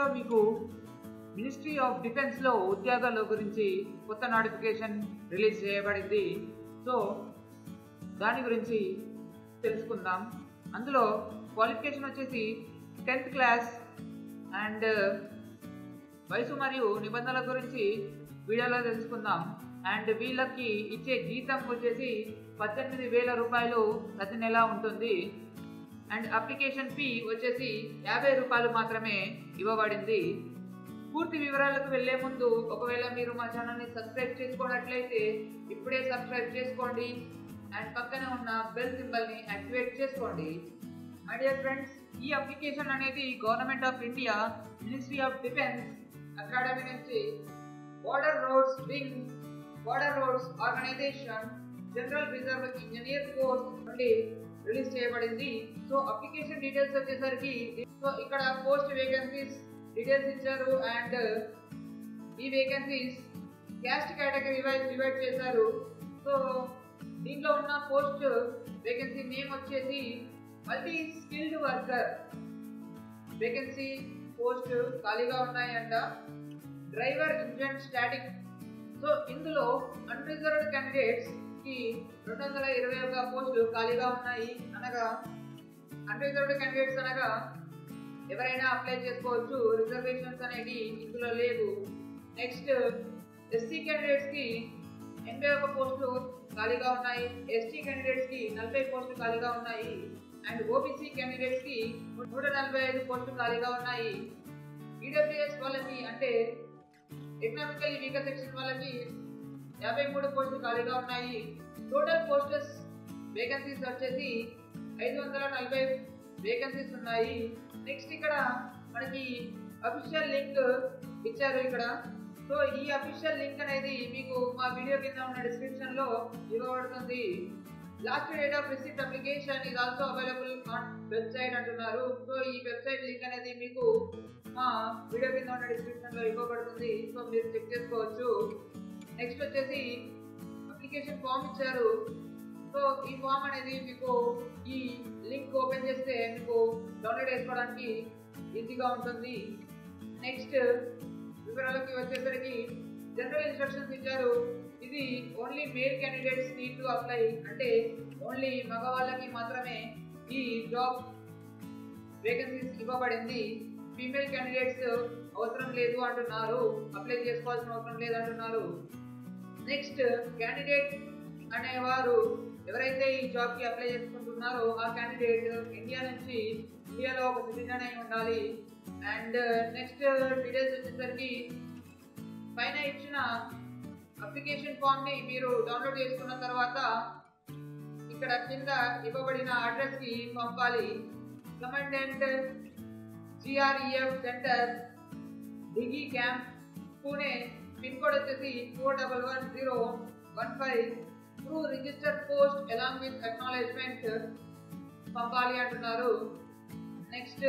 వీడియోలో మీకు ministry of డిఫెన్స్లో ఉద్యోగాల గురించి కొత్త నోటిఫికేషన్ రిలీజ్ చేయబడింది సో దాని గురించి తెలుసుకుందాం అందులో క్వాలిఫికేషన్ వచ్చేసి టెన్త్ క్లాస్ అండ్ వయసు మరియు నిబంధనల గురించి వీడియోలో తెలుసుకుందాం అండ్ వీళ్ళకి ఇచ్చే జీతం వచ్చేసి పద్దెనిమిది వేల రూపాయలు ప్రతి నెల ఉంటుంది అండ్ అప్లికేషన్ ఫీ వచ్చేసి యాభై రూపాయలు మాత్రమే ఇవ్వబడింది పూర్తి వివరాలకు వెళ్లే ముందు ఒకవేళ మీరు మా ఛానల్ని సబ్స్క్రైబ్ చేసుకున్నట్లయితే ఇప్పుడే సబ్స్క్రైబ్ చేసుకోండి అండ్ పక్కనే ఉన్న బెల్ సింబల్ని యాక్టివేట్ చేసుకోండి మై డియర్ ఫ్రెండ్స్ ఈ అప్లికేషన్ అనేది government of India ministry of defence academy నుంచి border roads wing border roads organisation general reserve engineer course నుండి రిలీజ్ చేయబడింది సో అప్లికేషన్ డీటెయిల్స్ వచ్చేసరికి సో ఇక్కడ పోస్ట్ వేకెన్సీస్ డీటెయిల్స్ ఇచ్చారు అండ్ ఈ vacancies caste category wise divide చేశారు so దీంట్లో ఉన్న పోస్ట్ వేకెన్సీ నేమ్ వచ్చేసి multi skilled worker vacancy post ఖాళీగా ఉన్నాయంట డ్రైవర్ ఇంజన్ స్టాటిక్ సో ఇందులో అన్రిజర్వ్డ్ క్యాండిడేట్స్ కి రెండు వందల ఇరవై ఒక పోస్టులు ఖాళీగా ఉన్నాయి అనగా అన్రిజర్వ్డ్ క్యాండిడేట్స్ అనగా ఎవరైనా అప్లై చేసుకోవచ్చు రిజర్వేషన్స్ అనేవి ఇందులో లేవు నెక్స్ట్ ఎస్సీ క్యాండిడేట్స్ కి ఎనభై ఒక పోస్టులు ఖాళీగా ఉన్నాయి ఎస్టీ క్యాండిడేట్స్ కి నలభై పోస్టులు ఖాళీగా ఉన్నాయి అండ్ ఓబీసీ క్యాండిడేట్స్ కి నూట నలభై ఐదు పోస్టులు ఖాళీగా ఉన్నాయి ఈడబ్ల్యూఎస్ వాళ్ళకి అంటే ఎకనామికల్లీ వీకర్ సెక్షన్ వాళ్ళకి యాభై మూడు పోస్టులు ఖాళీగా ఉన్నాయి టోటల్ పోస్టెస్ వేకెన్సీస్ వచ్చేసి ఐదు వందల నలభై వేకెన్సీస్ ఉన్నాయి నెక్స్ట్ ఇక్కడ మనకి అఫీషియల్ లింక్ ఇచ్చారు ఇక్కడ సో ఈ అఫీషియల్ లింక్ అనేది మీకు మా వీడియో కింద ఉన్న డిస్క్రిప్షన్ లో ఇవ్వబడుతుంది last date of receipt application ఇది ఆల్సో అవైలబుల్ ఆన్ వెబ్సైట్ అంటున్నారు సో ఈ వెబ్సైట్ లింక్ అనేది మీకు మా వీడియో కింద ఉన్న డిస్క్రిప్షన్ లో ఇవ్వబడుతుంది సో మీరు చెక్ చేసుకోవచ్చు నెక్స్ట్ వచ్చేసి అప్లికేషన్ ఫామ్ ఇచ్చారు సో ఈ ఫామ్ అనేది మీకు ఈ లింక్ ఓపెన్ చేస్తే మీకు డౌన్లోడ్ చేసుకోవడానికి ఈజీగా ఉంటుంది నెక్స్ట్ వివరాలకి వచ్చేసరికి జనరల్ ఇన్స్ట్రక్షన్స్ ఇచ్చారు ఇది only male candidates need to apply అంటే ఓన్లీ మగవాళ్ళకి మాత్రమే ఈ జాబ్ వేకెన్సీస్ ఇవ్వబడింది ఫీమేల్ క్యాండిడేట్స్ అవసరం లేదు అంటున్నారు అప్లై చేసుకోవాల్సిన అవసరం లేదు అంటున్నారు నెక్స్ట్ క్యాండిడేట్ అనేవారు ఎవరైతే ఈ జాబ్ కి అప్లై చేసుకుంటున్నారో ఆ క్యాండిడేట్ ఇండియా నుంచి ఇండియాలో ఒక సిటిజన్ అయి ఉండాలి అండ్ నెక్స్ట్ డీటెయిల్స్ వచ్చేసరికి పైన ఇచ్చిన అప్లికేషన్ ఫామ్ ని మీరు డౌన్లోడ్ చేసుకున్న తర్వాత ఇక్కడ కింద ఇవ్వబడిన అడ్రస్ కి పంపాలి commandant GREF centre Dighi camp Pune pin code వచ్చేసి four double one zero one five through register post along with acknowledgement పంపాలి అంటున్నారు నెక్స్ట్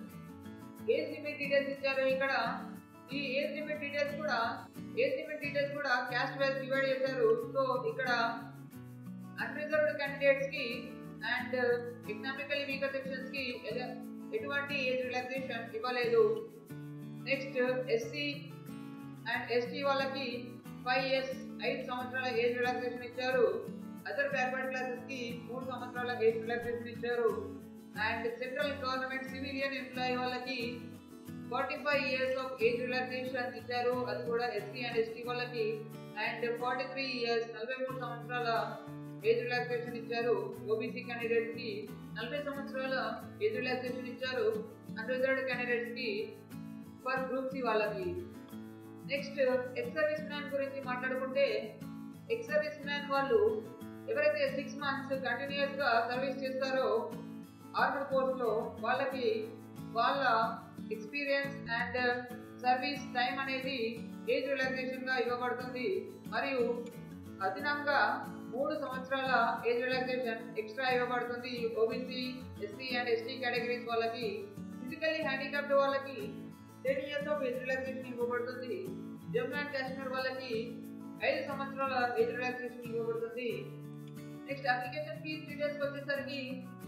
ఏజ్ లిమిట్ డీటెయిల్స్ ఇచ్చారు ఇక్కడ ఈ ఏజ్ లిమిట్ డీటెయిల్స్ కూడా ఏజ్ లిమిట్ డీటెయిల్స్ కూడా క్యాస్ట్ వైజ్ డివైడ్ చేశారు so ఇక్కడ అన్రిజర్వ్డ్ క్యాండిడేట్స్ కి అండ్ ఎకనామికలీ వీకర్ సెక్షన్స్ కి ఎల- ఎటువంటి ఏజ్ రిలాక్సేషన్ ఇవ్వలేదు నెక్స్ట్ ఎస్సీ అండ్ ఎస్టీ వాళ్ళకి ఫైవ్ ఇయర్స్ ఐదు సంవత్సరాల ఏజ్ రిలాక్సేషన్ ఇచ్చారు అదర్ బ్యాక్వర్డ్ క్లాసెస్ కి మూడు సంవత్సరాల ఏజ్ రిలాక్సేషన్ ఇచ్చారు and central government civilian employee వాళ్ళకి forty five years of age relaxation ఇచ్చారు అది కూడా ఎస్సీ అండ్ ఎస్టీ వాళ్ళకి అండ్ ఫార్టీ త్రీ ఇయర్స్ నలభై మూడు సంవత్సరాల ఏజ్ రిలాక్సేషన్ ఇచ్చారు ఓబీసీ క్యాండిడేట్స్ కి నలభై సంవత్సరాల ఏజ్ రిలాక్సేషన్ ఇచ్చారు అన్రిజర్వ్డ్ క్యాండిడేట్స్ కి ఫర్ గ్రూప్ సి వాళ్ళకి నెక్స్ట్ ఎక్స్ సర్వీస్ మ్యాన్ గురించి మాట్లాడుకుంటే ఎక్స్ సర్వీస్ మ్యాన్ వాళ్ళు ఎవరైతే సిక్స్ మంత్స్ కంటిన్యూస్ గా సర్వీస్ చేస్తారో ఆర్మర్ కోర్స్ లో వాళ్ళకి వాళ్ళ ఎక్స్పీరియన్స్ అండ్ సర్వీస్ టైం అనేది ఏజ్ రిలాక్సేషన్ గా ఇవ్వబడుతుంది మరియు అదనంగా మూడు సంవత్సరాల ఏజ్ రిలాక్సేషన్ ఎక్స్ట్రా ఇవ్వబడుతుంది OBC SC and ST categories వాళ్ళకి ఫిజికల్లీ హ్యాండిక్యాప్డ్ వాళ్ళకి ten years of age relaxation ఇవ్వబడుతుంది జమ్మూ అండ్ కాశ్మీర్ వాళ్ళకి ఐదు సంవత్సరాల ఏజ్ రిలాక్సేషన్ ఇవ్వబడుతుంది నెక్స్ట్ అప్లికేషన్ ఫీజ్ డీటెయిల్స్ వచ్చేసరికి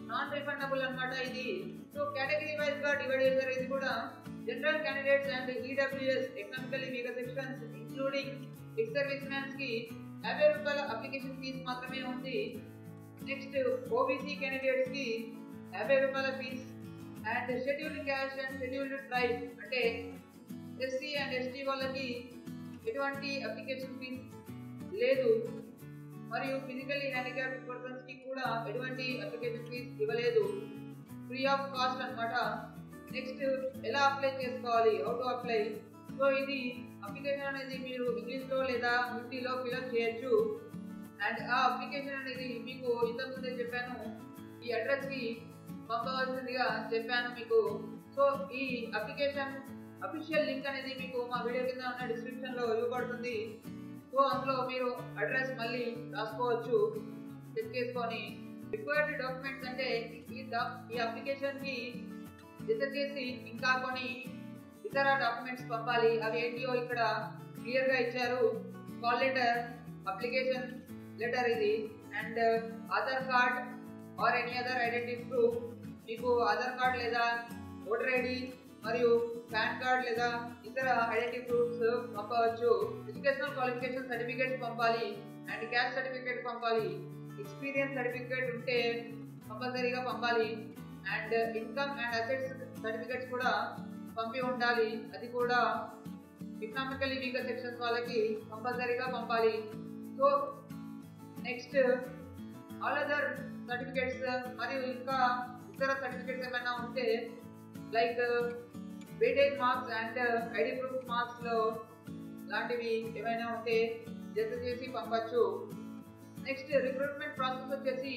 నాన్ రిఫండబుల్ అన్నమాట ఇది సో కేటగిరీ వైజ్ గా డివైడ్ చేశారు ఇది కూడా general candidates and EWS economically weaker sections including ex service mans కి యాభై రూపాయల అప్లికేషన్ ఫీజు మాత్రమే ఉంది నెక్స్ట్ ఓబీసీ క్యాండిడేట్స్ కి యాభై రూపాయల fees and scheduled caste and scheduled tribe అంటే ఎస్సీ అండ్ ఎస్టీ వాళ్ళకి ఎటువంటి అప్లికేషన్ ఫీజ్ లేదు మరియు ఫిజికల్లీ హ్యాండిక్యాప్ పర్సన్స్ కి కూడా ఎటువంటి అప్లికేషన్ ఫీజ్ ఇవ్వలేదు ఫ్రీ ఆఫ్ కాస్ట్ అన్నమాట నెక్స్ట్ ఎలా అప్లై చేసుకోవాలి హౌ టు అప్లై సో ఇది అప్లికేషన్ అనేది మీరు ఇంగ్లీష్లో లేదా హిందీలో ఫిల్అప్ చేయొచ్చు అండ్ ఆ అప్లికేషన్ అనేది మీకు ఇంతకుముందే చెప్పాను ఈ అడ్రస్కి పంపవలసిందిగా చెప్పాను మీకు సో ఈ అప్లికేషన్ అఫీషియల్ లింక్ అనేది మీకు మా వీడియో కింద ఉన్న డిస్క్రిప్షన్లో ఇవ్వబడుతుంది సో అందులో మీరు అడ్రస్ మళ్ళీ రాసుకోవచ్చు చెక్ చేసుకొని రిక్వైర్డ్ డాక్యుమెంట్స్ అంటే ఈ డాక్ ఈ అప్లికేషన్కి జత చేసి ఇంకా కొన్ని ఇతర డాక్యుమెంట్స్ పంపాలి అవి ఏంటియో ఇక్కడ క్లియర్గా ఇచ్చారు కాల్ లెటర్ అప్లికేషన్ లెటర్ ఇది and Aadhaar card or any other identity proof మీకు ఆధార్ కార్డ్ లేదా ఓటర్ ఐడి మరియు పాన్ కార్డ్ లేదా ఇతర ఐడెంటిటీ ప్రూఫ్స్ పంపవచ్చు ఎడ్యుకేషనల్ క్వాలిఫికేషన్ సర్టిఫికేట్స్ పంపాలి అండ్ క్యాస్ట్ సర్టిఫికేట్ పంపాలి ఎక్స్పీరియన్స్ సర్టిఫికేట్ ఉంటే కంపల్సరీగా పంపాలి and income and assets certificates కూడా పంపి ఉండాలి అది కూడా ఎకనామికలీ వీకర్ సెక్షన్స్ వాళ్ళకి కంపల్సరీగా పంపాలి so next all other certificates మరియు ఇంకా ఇతర సర్టిఫికేట్స్ ఏమైనా ఉంటే like weightage marks and ID proof మార్క్స్లో లాంటివి ఏమైనా ఉంటే జత చేసి పంపచ్చు నెక్స్ట్ రిక్రూట్మెంట్ ప్రాసెస్ వచ్చేసి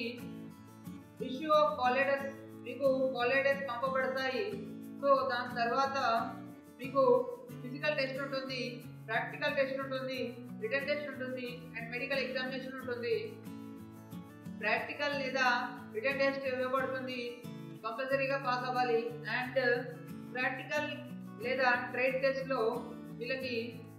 ఇష్యూ ఆఫ్ కాలేడర్స్ మీకు కాలేడర్స్ పంపబడతాయి సో దాని తర్వాత మీకు ఫిజికల్ టెస్ట్ ఉంటుంది ప్రాక్టికల్ టెస్ట్ ఉంటుంది రిటర్న్ టెస్ట్ ఉంటుంది అండ్ మెడికల్ ఎగ్జామినేషన్ ఉంటుంది ప్రాక్టికల్ లేదా రిటర్న్ టెస్ట్ ఇవ్వబడుతుంది కంపల్సరీగా పాస్ అవ్వాలి అండ్ ప్రాక్టికల్ లేదా ట్రేడ్ టెస్ట్లో వీళ్ళకి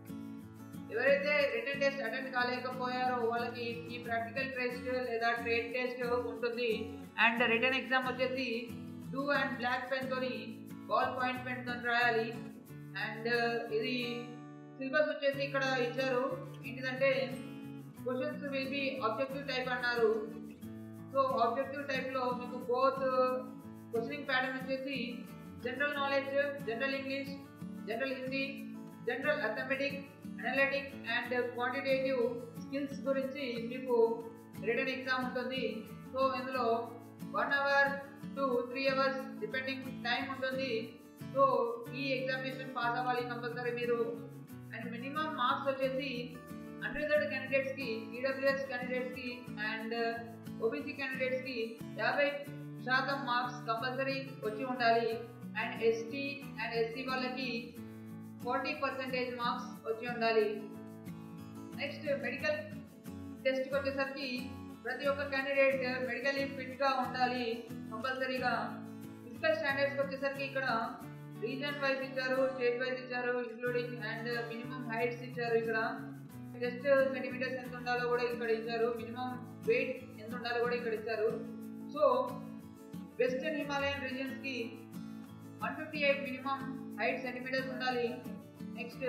ఎవరైతే రిటర్న్ టెస్ట్ అటెండ్ కాలేకపోయారో వాళ్ళకి ఈ ప్రాక్టికల్ టెస్ట్ లేదా ట్రేడ్ టెస్ట్ ఉంటుంది అండ్ రిటర్న్ ఎగ్జామ్ వచ్చేసి బ్లూ అండ్ బ్లాక్ పెన్ తోని బాల్ పాయింట్ పెన్ తో రాయాలి అండ్ ఇది సిలబస్ వచ్చేసి ఇక్కడ ఇచ్చారు ఏంటిదంటే questions will be objective type అన్నారు సో ఆబ్జెక్టివ్ టైప్లో మీకు బోత్ క్వశ్చనింగ్ ప్యాటర్న్ వచ్చేసి general knowledge general English general Hindi general arithmetic analytic and quantitative skills గురించి మీకు రిటర్న్ ఎగ్జామ్ ఉంటుంది సో ఇందులో one hour two three hours depending time ఉంటుంది so ఈ ఎగ్జామినేషన్ పాస్ అవ్వాలి కంపల్సరీ మీరు అండ్ మినిమం మార్క్స్ వచ్చేసి అన్రిజర్వ్డ్ క్యాండిడేట్స్కి ఈడబ్ల్యూఎస్ క్యాండిడేట్స్కి అండ్ ఓబీసీ క్యాండిడేట్స్కి యాభై శాతం మార్క్స్ కంపల్సరీ వచ్చి ఉండాలి అండ్ ఎస్టీ అండ్ ఎస్సీ వాళ్ళకి ఫార్టీ పర్సెంటేజ్ మార్క్స్ వచ్చి ఉండాలి నెక్స్ట్ మెడికల్ టెస్ట్కి వచ్చేసరికి ప్రతి ఒక్క క్యాండిడేట్ మెడికల్లీ ఫిట్గా ఉండాలి కంపల్సరీగా ఫిజికల్ స్టాండర్డ్స్కి వచ్చేసరికి ఇక్కడ రీజన్ వైజ్ ఇచ్చారు స్టేట్ వైజ్ ఇచ్చారు ఇంక్లూడింగ్ అండ్ మినిమం హైట్స్ ఇచ్చారు ఇక్కడ జస్ట్ సెంటీమీటర్స్ ఎంత ఉండాలో కూడా ఇక్కడ ఇచ్చారు మినిమం వెయిట్ ఎంత ఉండాలో కూడా ఇక్కడ ఇచ్చారు సో వెస్టర్న్ హిమాలయన్ రీజియన్స్కి one fifty eight minimum height centimetres ఉండాలి నెక్స్ట్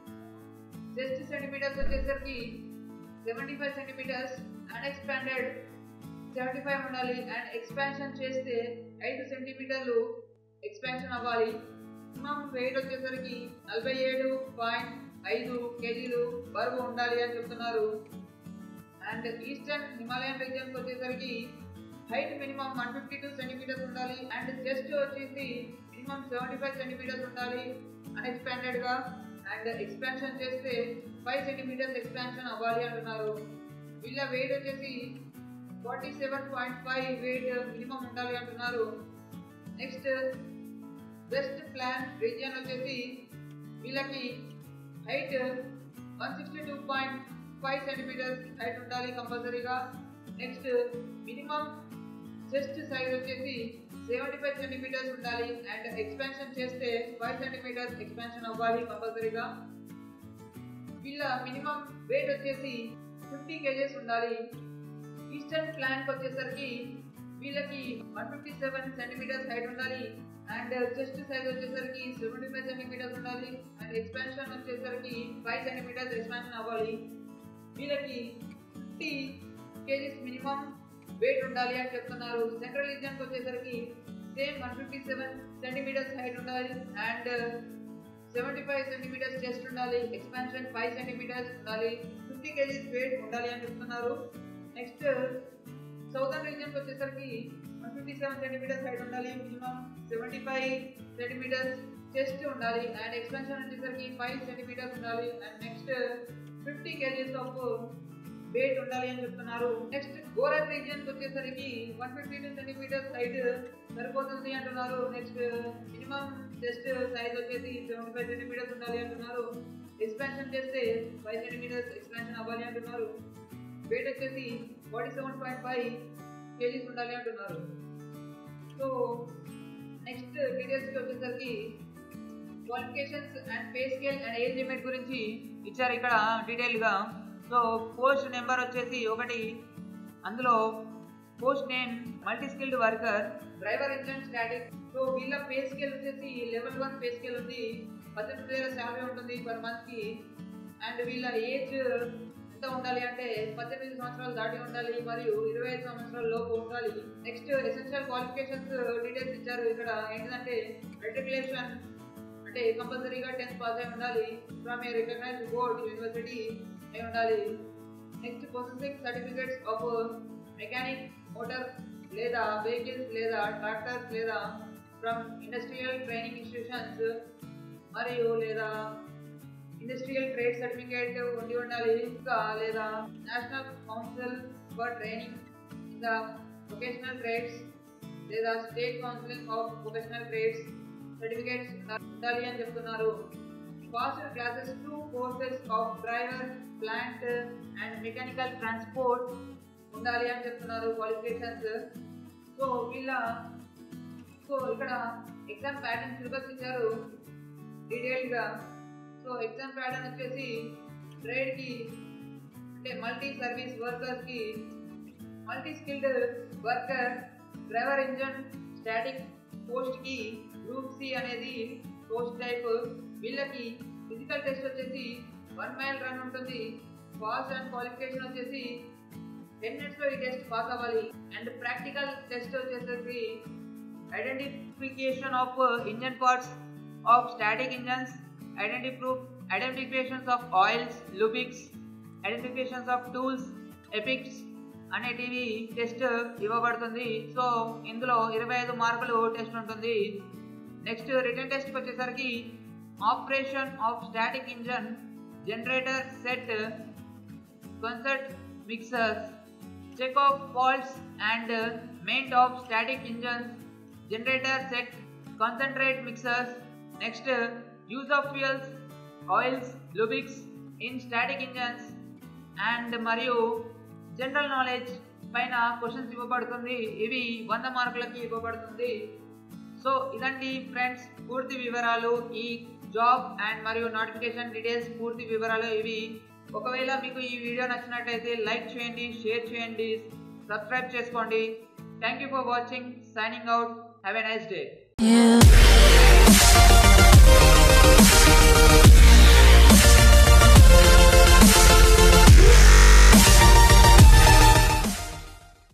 చెస్ట్ సెంటీమీటర్స్ వచ్చేసరికి seventy five centimetres unexpanded seventy five ఉండాలి అండ్ ఎక్స్పాన్షన్ చేస్తే ఐదు సెంటీమీటర్లు ఎక్స్పాన్షన్ అవ్వాలి మినిమం వెయిట్ వచ్చేసరికి నలభై ఏడు పాయింట్ ఐదు కేజీలు బరువు ఉండాలి అని చెప్తున్నారు అండ్ ఈస్టర్న్ హిమాలయన్ రీజియన్కి వచ్చేసరికి height minimum one fifty two centimetres ఉండాలి అండ్ చెస్ట్ వచ్చేసి మినిమం సెవెంటీ ఫైవ్ సెంటీమీటర్స్ ఉండాలి అన్ఎక్స్పాండెడ్ గా అండ్ ఎక్స్పాన్షన్ చేస్తే ఫైవ్ సెంటీమీటర్స్ ఎక్స్పాన్షన్ అవ్వాలి అంటున్నారు వీళ్ళ వెయిట్ వచ్చేసి forty seven point five weight minimum ఉండాలి అంటున్నారు నెక్స్ట్ వెస్ట్ ప్లాన్ రీజియన్ వచ్చేసి వీళ్ళకి height one sixty two point five centimetres height ఉండాలి కంపల్సరీగా నెక్స్ట్ మినిమం చెస్ట్ సైజ్ వచ్చేసి సెవెంటీ ఫైవ్ సెంటీమీటర్స్ ఉండాలి అండ్ ఎక్స్పాన్షన్ చేస్తే ఫైవ్ సెంటీమీటర్స్ ఎక్స్పాన్షన్ అవ్వాలి కంపల్సరీగా వీళ్ళ మినిమం వెయిట్ వచ్చేసి ఫిఫ్టీ కేజెస్ ఉండాలి ఈస్టర్న్ ప్లాన్కి వచ్చేసరికి వీళ్ళకి one fifty seven centimetres height ఉండాలి అండ్ చెస్ట్ సైజ్ వచ్చేసరికి సెవెంటీ ఫైవ్ సెంటీమీటర్స్ ఉండాలి అండ్ ఎక్స్పాన్షన్ వచ్చేసరికి ఫైవ్ సెంటీమీటర్స్ ఎక్స్పాన్షన్ అవ్వాలి వీళ్ళకి ఫిఫ్టీ కేజీస్ మినిమం వెయిట్ ఉండాలి అని చెప్తున్నారు సెంట్రల్ రీజియన్కి వచ్చేసరికి same one fifty seven centimetres height ఉండాలి and seventy five centimetres chest ఉండాలి ఎక్స్పాన్షన్ ఫైవ్ సెంటీమీటర్స్ ఉండాలి ఫిఫ్టీ కేజీస్ వెయిట్ ఉండాలి అని చెప్తున్నారు నెక్స్ట్ సౌదర్న్ రీజియన్కి వచ్చేసరికి one fifty seven centimetres height ఉండాలి minimum seventy five centimetres chest ఉండాలి అండ్ ఎక్స్పెన్షన్ వచ్చేసరికి ఫైవ్ సెంటీమీటర్స్ ఉండాలి and next fifty kgs of weight ఉండాలి అని చెప్తున్నారు నెక్స్ట్ గోరక్ రీజియన్ వచ్చేసరికి one fifty two centimetres height సరిపోతుంది అంటున్నారు నెక్స్ట్ మినిమం చెస్ట్ సైజ్ వచ్చేసి సెవెంటీ ఫైవ్ సెంటీమీటర్స్ ఉండాలి అంటున్నారు ఎక్స్పాన్షన్ చేస్తే ఫైవ్ సెంటీమీటర్స్ ఎక్స్పాన్షన్ అవ్వాలి అంటున్నారు వెయిట్ వచ్చేసి forty seven point five kgs ఉండాలి అంటున్నారు సో నెక్స్ట్ డీటెయిల్స్కి వచ్చేసరికి qualifications and pay scale and age limit గురించి ఇచ్చారు ఇక్కడ డీటెయిల్గా సో పోస్ట్ నెంబర్ వచ్చేసి ఒకటి అందులో post name multi skilled worker driver engine static so వీళ్ళ పే స్కేల్ వచ్చేసి లెవెల్ వన్ పే స్కేల్ ఉంది పద్దెనిమిది వేల శాలరీ ఉంటుంది పర్ మంత్కి అండ్ వీళ్ళ ఏజ్ ఎంత ఉండాలి అంటే పద్దెనిమిది సంవత్సరాలు దాటి ఉండాలి మరియు ఇరవై ఐదు సంవత్సరాల లోపు ఉండాలి నెక్స్ట్ ఎసెన్షియల్ క్వాలిఫికేషన్స్ డీటెయిల్స్ ఇచ్చారు ఇక్కడ ఏంటంటే మెట్రికులేషన్ అంటే కంపల్సరీగా టెన్త్ పాస్ అయి ఉండాలి from a recognised board university అయి ఉండాలి next possessing certificates of mechanic motor లేదా వెహికల్స్ లేదా ట్రాక్టర్స్ లేదా ఫ్రమ్ ఇండస్ట్రియల్ ట్రైనింగ్ ఇన్స్టిట్యూషన్స్ మరియు లేదా ఇండస్ట్రియల్ ట్రేడ్ సర్టిఫికేట్ ఉండి ఉండాలి ఇంకా లేదా నేషనల్ కౌన్సిల్ ఫర్ ట్రైనింగ్ ఇంకా వొకేషనల్ ట్రేడ్స్ లేదా state counselling of vocational trades certificates ఉండాలి అని చెప్తున్నారు pass classes two courses of driver plant and mechanical transport ఉండాలి అని చెప్తున్నారు క్వాలిఫికేషన్స్ సో వీళ్ళ సో ఇక్కడ ఎగ్జామ్ ప్యాటర్న్ సిలబస్ ఇచ్చారు డీటెయిల్గా సో ఎగ్జామ్ ప్యాటర్న్ వచ్చేసి ట్రేడ్కి అంటే మల్టీ సర్వీస్ వర్కర్స్కి multi skilled worker driver engine static పోస్ట్కి గ్రూప్ సి అనేది పోస్ట్ టైప్ వీళ్ళకి ఫిజికల్ టెస్ట్ వచ్చేసి వన్ మైల్ రన్ ఉంటుంది పాస్ అండ్ క్వాలిఫికేషన్ వచ్చేసి టెన్ మినిట్స్లో ఈ టెస్ట్ పాస్ అవ్వాలి అండ్ ప్రాక్టికల్ టెస్ట్ వచ్చేసరికి identification of engine parts of static engines identify identifications of oils lubricants identifications of tools ఎపిక్స్ అనేటివి టెస్ట్ ఇవ్వబడుతుంది సో ఇందులో ఇరవై ఐదు మార్కులు టెస్ట్ ఉంటుంది నెక్స్ట్ రిటర్న్ టెస్ట్కి వచ్చేసరికి operation of static engine generator set concrete mixers check of faults and maintenance of static engines generator set concentrate mixers next use of fuels oils lubricants in static engines and మరియు general knowledge పైన questions ఇవ్వబడుతుంది ఇవి వంద మార్కులకి ఇవ్వబడుతుంది so ఇదండి friends పూర్తి వివరాలు ఈ జాబ్ అండ్ మరియు నోటిఫికేషన్ డీటెయిల్స్ పూర్తి వివరాలు ఇవి ఒకవేళ మీకు ఈ వీడియో నచ్చినట్లయితే లైక్ చేయండి షేర్ చేయండి సబ్స్క్రైబ్ చేసుకోండి thank you for watching signing out have a nice day